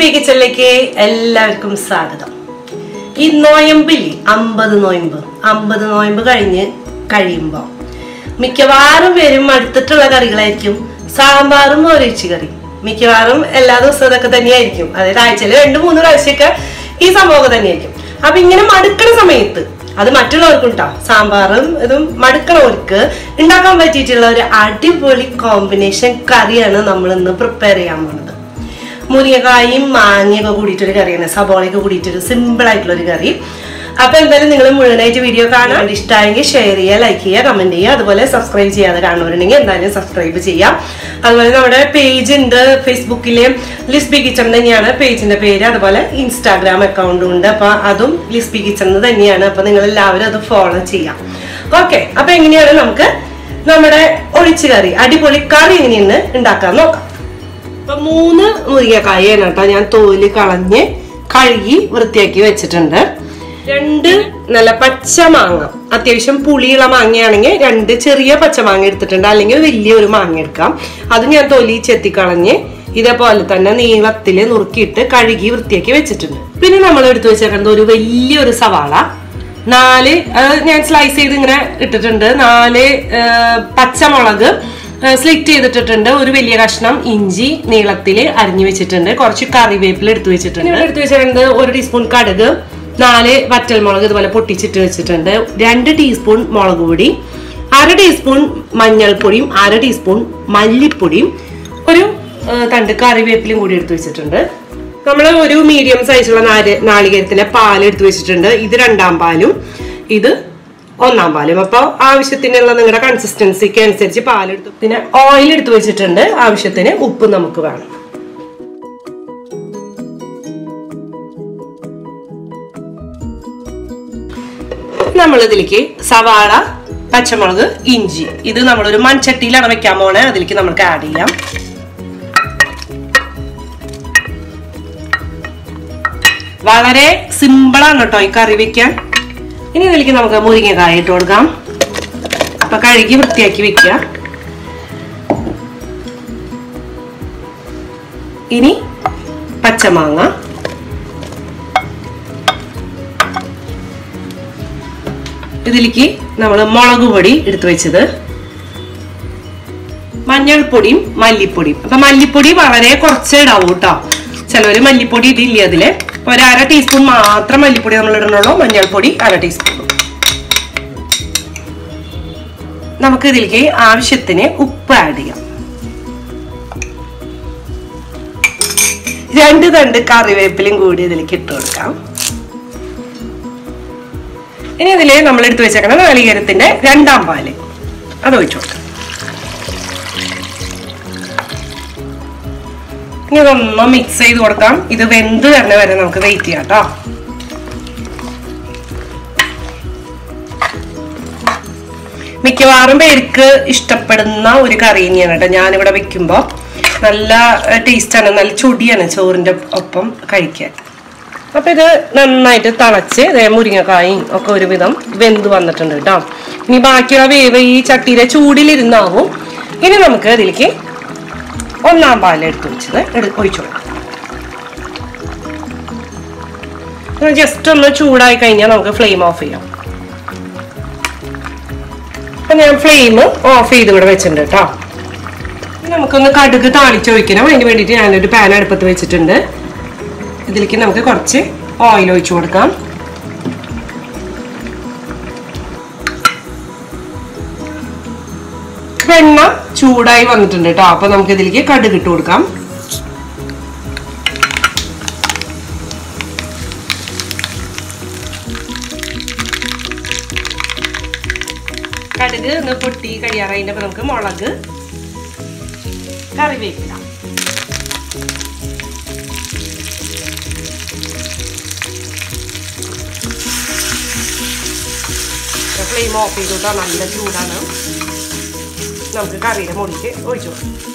ലിസ്ബി കിച്ചണിലേക്ക് എല്ലാവർക്കും സ്വാഗതം ഈ നോയമ്പില്ലേ അമ്പത് നോയമ്പ് അമ്പത് നോയമ്പ് കഴിഞ്ഞ് കഴിയുമ്പോൾ മിക്കവാറും പേരും അടുത്തിട്ടുള്ള കറികളായിരിക്കും സാമ്പാറും ഒരിച്ചു കറി മിക്കവാറും എല്ലാ ദിവസവും ഇതൊക്കെ തന്നെയായിരിക്കും അതായത് ആഴ്ചയിൽ രണ്ട് മൂന്ന് പ്രാവശ്യമൊക്കെ ഈ സംഭവം തന്നെയായിരിക്കും അപ്പൊ ഇങ്ങനെ മടുക്കണ സമയത്ത് അത് മറ്റുള്ളവർക്കും ഉണ്ടാവും സാമ്പാറും ഇതും മടുക്കണവർക്ക് ഉണ്ടാക്കാൻ പറ്റിയിട്ടുള്ള ഒരു അടിപൊളി കോമ്പിനേഷൻ കറിയാണ് നമ്മൾ ഇന്ന് പ്രിപ്പയർ ചെയ്യാൻ പോകുന്നത് മുരിങ്ങക്കായും മാങ്ങയൊക്കെ കൂടിയിട്ടൊരു കറിയാണ് സബോളയൊക്കെ കൂടിയിട്ടൊരു സിമ്പിൾ ആയിട്ടുള്ള ഒരു കറി അപ്പൊ എന്തായാലും നിങ്ങൾ മുഴുവനായിട്ട് വീഡിയോ കാണാൻ ഇഷ്ടമായെങ്കിൽ ഷെയർ ചെയ്യുക ലൈക്ക് ചെയ്യുക കമന്റ് ചെയ്യുക അതുപോലെ സബ്സ്ക്രൈബ് ചെയ്യാതെ കാണുന്നവരുണ്ടെങ്കിൽ എന്തായാലും സബ്സ്ക്രൈബ് ചെയ്യാം അതുപോലെ നമ്മുടെ പേജ് ഉണ്ട് ഫേസ്ബുക്കിലെ ലിസ്ബി കിച്ചൺ തന്നെയാണ് പേജിന്റെ പേര് അതുപോലെ ഇൻസ്റ്റാഗ്രാം അക്കൗണ്ടും ഉണ്ട് അപ്പൊ അതും ലിസ്ബി കിച്ചൺ തന്നെയാണ് അപ്പൊ നിങ്ങൾ എല്ലാവരും അത് ഫോളോ ചെയ്യാം ഓക്കെ അപ്പൊ എങ്ങനെയാണ് നമുക്ക് നമ്മുടെ ഒഴിച്ചു കറി അടിപൊളി കറി എങ്ങനെയാണ് ഉണ്ടാക്കാൻ നോക്കാം ഇപ്പൊ മൂന്ന് മുരിങ്ങക്കായാണ് കേട്ടോ ഞാൻ തോല് കളഞ്ഞ് കഴുകി വൃത്തിയാക്കി വെച്ചിട്ടുണ്ട് രണ്ട് നല്ല പച്ച മാങ്ങ അത്യാവശ്യം പുളിയുള്ള മാങ്ങയാണെങ്കിൽ രണ്ട് ചെറിയ പച്ചമാങ്ങ എടുത്തിട്ടുണ്ട് അല്ലെങ്കിൽ വലിയൊരു മാങ്ങ എടുക്കാം അത് ഞാൻ തൊലി ചെത്തിക്കളഞ്ഞ് ഇതേപോലെ തന്നെ നീളത്തില് നുറുക്കിയിട്ട് കഴുകി വൃത്തിയാക്കി വെച്ചിട്ടുണ്ട് പിന്നെ നമ്മൾ എടുത്തു വെച്ചേക്കുന്നത് ഒരു വലിയൊരു സവാള നാല് അത് ഞാൻ സ്ലൈസ് ചെയ്ത് ഇങ്ങനെ ഇട്ടിട്ടുണ്ട് നാല് ആ, പച്ചമുളക് സ്ലിറ്റ് ചെയ്തിട്ടിട്ടുണ്ട് ഒരു വലിയ കഷ്ണം ഇഞ്ചി നീളത്തില് അരിഞ്ഞു വെച്ചിട്ടുണ്ട് കുറച്ച് കറിവേപ്പില എടുത്തു വെച്ചിട്ടുണ്ട് ഇവിടെ എടുത്തു വെച്ചിട്ടുണ്ട് ഒരു ടീസ്പൂൺ കടുക് നാല് വറ്റൽമുളക് ഇതുപോലെ പൊട്ടിച്ചിട്ട് വെച്ചിട്ടുണ്ട് രണ്ട് ടീസ്പൂൺ മുളക് പൊടി അര ടീസ്പൂൺ മഞ്ഞൾപ്പൊടിയും അര ടീസ്പൂൺ മല്ലിപ്പൊടിയും ഒരു ആ, തണ്ട് കറിവേപ്പിലയും കൂടി എടുത്തു വെച്ചിട്ടുണ്ട് നമ്മൾ ഒരു മീഡിയം സൈസുള്ള നാല് നാളികേരത്തിന്റെ പാൽ എടുത്തു വെച്ചിട്ടുണ്ട് ഇത് രണ്ടാം പാലും ഇത് ഒന്നാം പാലും അപ്പോൾ ആവശ്യത്തിനുള്ള നിങ്ങളുടെ കൺസിസ്റ്റൻസിക്ക് അനുസരിച്ച് പാലെടുത്തു പിന്നെ ഓയിൽ എടുത്തു വെച്ചിട്ടുണ്ട് ആവശ്യത്തിന് ഉപ്പ് നമുക്ക് വേണം നമ്മൾ ഇതിലേക്ക് സവാള പച്ചമുളക് ഇഞ്ചി ഇത് നമ്മളൊരു മൺചട്ടിയിലാണ് വെക്കാൻ പോണേ അതിലേക്ക് നമുക്ക് ആഡ് ചെയ്യാം വളരെ സിമ്പിളാണ് കേട്ടോ ഈ കറി വെക്കാൻ ഇനി ഇതിലേക്ക് നമുക്ക് മുരിങ്ങക്കായ ഇട്ട് കൊടുക്കാം അപ്പൊ കഴുകി വൃത്തിയാക്കി വെക്കുക ഇനി പച്ചമാങ്ങ ഇതിലേക്ക് നമ്മൾ മുളക് പൊടി എടുത്തു വെച്ചത് മഞ്ഞൾപ്പൊടിയും മല്ലിപ്പൊടിയും അപ്പൊ മല്ലിപ്പൊടി വളരെ കുറച്ചേ ഇടാവൂ കേട്ടോ ചിലവര് മല്ലിപ്പൊടി ഇടില്ല അതില് അപ്പൊ ഒരു അര ടീസ്പൂൺ മാത്രം മല്ലിപ്പൊടി നമ്മൾ ഇടണുള്ളൂ മഞ്ഞൾപ്പൊടി അര ടീസ്പൂൺ നമുക്ക് ഇതിലേക്ക് ആവശ്യത്തിന് ഉപ്പ് ആഡ് ചെയ്യാം രണ്ട് തണ്ട് കറിവേപ്പിലും കൂടി ഇതിലേക്ക് ഇട്ട് കൊടുക്കാം ഇനി ഇതില് നമ്മൾ എടുത്തു വെച്ചേക്കണം നാളികേരത്തിന്റെ രണ്ടാം പാല് അത് ഒഴിച്ചു കൊടുക്കാം ഇനി ഇതൊന്ന് മിക്സ് ചെയ്ത് കൊടുക്കാം ഇത് വെന്ത് തന്നെ വരെ നമുക്ക് വെയിറ്റ് ചെയ്യാം കേട്ടോ മിക്കവാറും പേർക്ക് ഇഷ്ടപ്പെടുന്ന ഒരു കറി തന്നെയാണ് കേട്ടോ ഞാനിവിടെ വെക്കുമ്പോൾ നല്ല ടേസ്റ്റാണ് നല്ല ചൊടിയാണ് ചോറിന്റെ ഒപ്പം കഴിക്കാൻ അപ്പൊ ഇത് നന്നായിട്ട് തിളച്ച് ദേ മുരിങ്ങക്കായും ഒക്കെ ഒരുവിധം വെന്ത് വന്നിട്ടുണ്ട് കേട്ടോ ഇനി ബാക്കിയുള്ള വേവ് ഈ ചട്ടിയിലെ ചൂടിലിരുന്നാവും ഇനി നമുക്ക് ഇതിലേക്ക് ഒന്നാം പാൽ എടുത്ത് വെച്ചത് എടു- ഒഴിച്ചു കൊടുക്കാം ജസ്റ്റ് ഒന്ന് ചൂടായി കഴിഞ്ഞാൽ നമുക്ക് ഫ്ലെയിം ഓഫ് ചെയ്യാം അപ്പൊ ഞാൻ ഫ്ലെയിം ഓഫ് ചെയ്ത് ഇവിടെ വെച്ചിട്ടുണ്ട് കേട്ടോ ഇനി നമുക്കൊന്ന് കടുക് താളിച്ചൊഴിക്കണം അതിന് വേണ്ടിയിട്ട് ഞാനൊരു പാൻ അടുപ്പത്ത് വെച്ചിട്ടുണ്ട് ഇതിലേക്ക് നമുക്ക് കുറച്ച് ഓയിൽ ഒഴിച്ചു കൊടുക്കാം എണ്ണ ചൂടായി വന്നിട്ടുണ്ട് കേട്ടോ അപ്പൊ നമുക്ക് ഇതിലേക്ക് കടുക് ഇട്ട് കൊടുക്കാം കടുക് ഒന്ന് പൊട്ടി കഴിയാറായിട്ട് അപ്പൊ നമുക്ക് മുളക് കറിവേപ്പില ഫ്ലെയിം ഓഫ് ചെയ്തിട്ടോ നല്ല ചൂടാണ് നമുക്ക് കറിയുടെ മുകളിലേക്ക് ഒഴിച്ചു കൊടുക്കാം